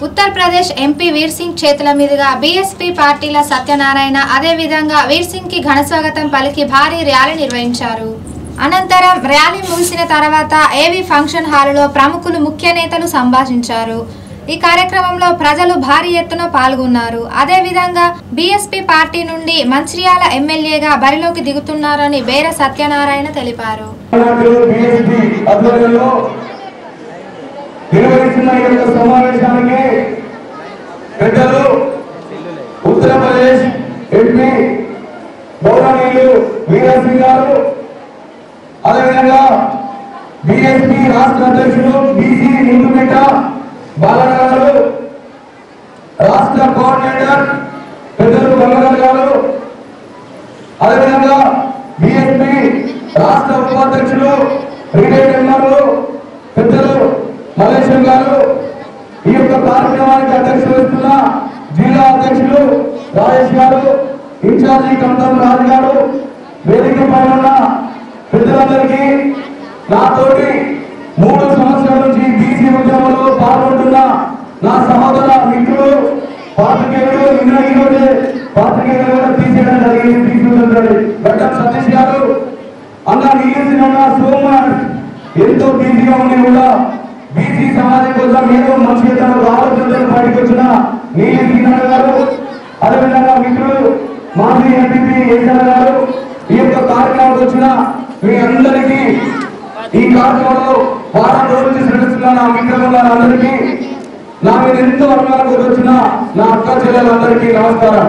Uttar Pradesh MP వీర్ సింగ్ చేతుల మీదుగా BSP పార్టీల సత్యనారాయణ అదేవిధంగా వీర్ సింగ్ కి ఘనస్వాగతం పలికి భారీ ర్యాలీ నిర్వహించారు అనంతరం ర్యాలీ ముగిసిన తర్వాత ఏవి ఫంక్షన్ హాలులో ప్రముఖులు ముఖ్య నేతలు సంభాషించారు ఈ కార్యక్రమంలో ప్రజలు భారీ ఎత్తున పాల్గొన్నారు అదేవిధంగా బీఎస్పీ పార్టీ నుండి మంచిర్యాల ఎమ్మెల్యేగా బరిలోకి దిగుతున్నారని బేర సత్యనారాయణ తెలిపారు బీఎస్పీ ఆధ్వర్యంలో నిర్వహిస్తున్న ఈ యొక్క సమావేశానికి పెద్దలు ఉత్తరప్రదేశ్ ఎంపీ గౌరవనీయులు వీరసింగ్ గారు అదేవిధంగా బీఎస్పీ రాష్ట్ర అధ్యక్షులు బీసీ ముందుపెట్ట బాలన్న గారు రాష్ట్ర కోఆర్డినేటర్ పెద్దలు గంగాధర్ గారు అదేవిధంగా బిఎస్పి రాష్ట్ర ఉపాధ్యక్షులు రిటైర్డ్ మెంబర్లు పెద్దలు మల్లేశం గారు ఈ యొక్క కార్యక్రమానికి అధ్యక్షులు ఇస్తున్న జిల్లా అధ్యక్షులు రాజేష్ గారు ఇన్ఛార్జి కంతం రాజు గారు వేదిక పైన ఉన్న పెద్దలందరికీ నాతోటి మూడు సంవత్సరాల నుంచి బీసీ ఉద్యమంలో పాల్గొంటున్న నా సహోదర మిత్రులు పాత్రికేయులు నిన్న ఈ రోజే పాత్రికేయులు కూడా తీసేయడం జరిగింది తీసుకుంటుంది గడ్డం సతీష్ గారు అన్న నీసిన సోమవార్ ఎంతో బిజీగా ఉండి కూడా బీసీ సమాజం కోసం ఏదో మంచి తన ఆలోచనతో బయటకు వచ్చిన నీలి శ్రీనాథ్ గారు అదేవిధంగా మిత్రులు మాజీ ఎంపీ ఏసన్ గారు ఈ యొక్క కార్యక్రమానికి వచ్చిన మీ అందరికీ ఈ కార్యక్రమంలో వారం రోజుల నుంచి శ్రమిస్తున్న నా మిత్రులు అందరికీ నా మీద ఎంతో అభిమానం వచ్చిన నా అక్క చెల్లెలందరికీ నమస్కారం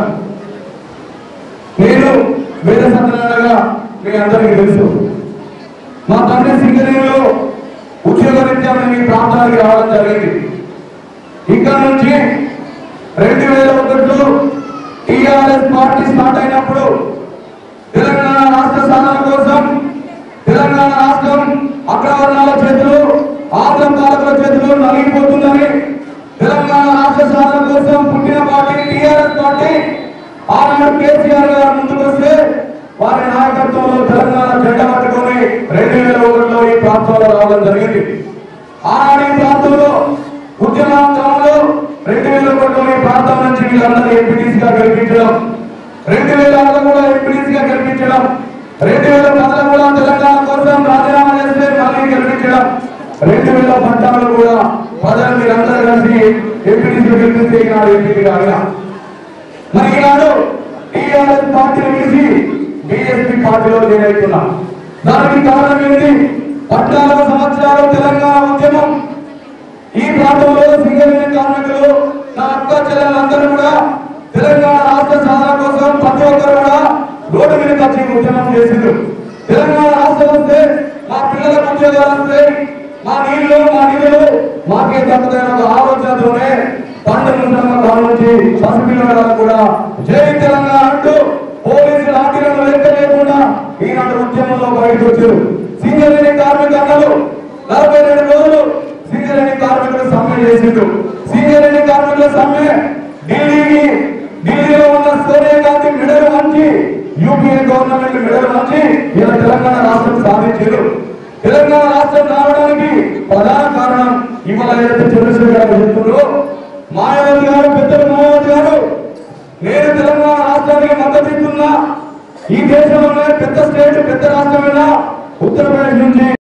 నేను వేద సత్యనారాయణగా మీ అందరికీ తెలుసు మా తండ్రి సింగరేణిలో ఉద్యోగరీత్యా మేము ఈ ప్రాంతానికి రావడం జరిగింది ఇక్కడ నుంచి రెండు వేల ఒకటిలో టీఆర్ఎస్ పార్టీ స్టార్ట్ అయినప్పుడు తెలంగాణ రాష్ట్ర సాధన కోసం తెలంగాణ రాష్ట్రం అగ్రవర్ణాల చేతులు ఆంధ్ర పాలకుల చేతులు నలిగిపోతుందని తెలంగాణ రాష్ట్ర సాధన కోసం పుట్టిన పార్టీ టీఆర్ఎస్ పార్టీ ఆనాడు కేసీఆర్ గారు ముందుకు వస్తే వారి నాయకత్వంలో తెలంగాణ జెండా పట్టుకొని రెండు వేల ఒకటిలో ఈ ప్రాంతంలో రావడం జరిగింది ఆనాడు ఈ ప్రాంతంలో ఉద్యమాంతంలో రెండు వేల ఒకటిలో ఈ ప్రాంతం నుంచి వీళ్ళందరూ ఎంపీటీసీగా గెలిపించడం రెండు వేల ఆరులో కూడా ఎంపీటీసీగా గెలిపించడం రెండు వేల పదలో కూడా తెలంగాణ కోసం రాజీనామా చేస్తే మళ్ళీ గెలిపించడం రెండు వేల పద్నాలుగులో కూడా ప్రజలు మీరందరూ కలిసి ఎంపీటీసీ గెలిపిస్తే ఈనాడు ఎంపీ కాగా మరి ఈనాడు టీఆర్ఎస్ పార్టీని విడిచి బీఎస్పీ పార్టీలో చేరుతున్నా దానికి కారణం ఏంటి పద్నాలుగు సంవత్సరాలు తెలంగాణ ఉద్యమం ఈ ప్రాంతంలో సింగరేణి కార్మికులు నా అక్క చెల్లెలందరూ కూడా తెలంగాణ రాష్ట్ర సాధన కోసం ప్రతి ఒక్కరు కూడా రోడ్డు మీద వచ్చి ఉద్యమం చేసిండ్రు తెలంగాణ రాష్ట్రం వస్తే మా పిల్లలకు ఉద్యోగాలు వస్తాయి మా నీళ్లు మా నిధులు మాకే దక్కుతాయన్న ఒక ఆలోచనతోనే పండుగ కాలం నుంచి పసిపిల్లల కూడా జై తెలంగాణ అంటూ పోలీసులు ఆగ్రహం లెక్క లేకుండా ఈనాడు ఉద్యమంలో బయటకు వచ్చారు సింగరేణి కార్మిక అన్నలు నలభై రెండు రోజులు సింగరేణి కార్మికులు సమ్మె చేసిండ్రు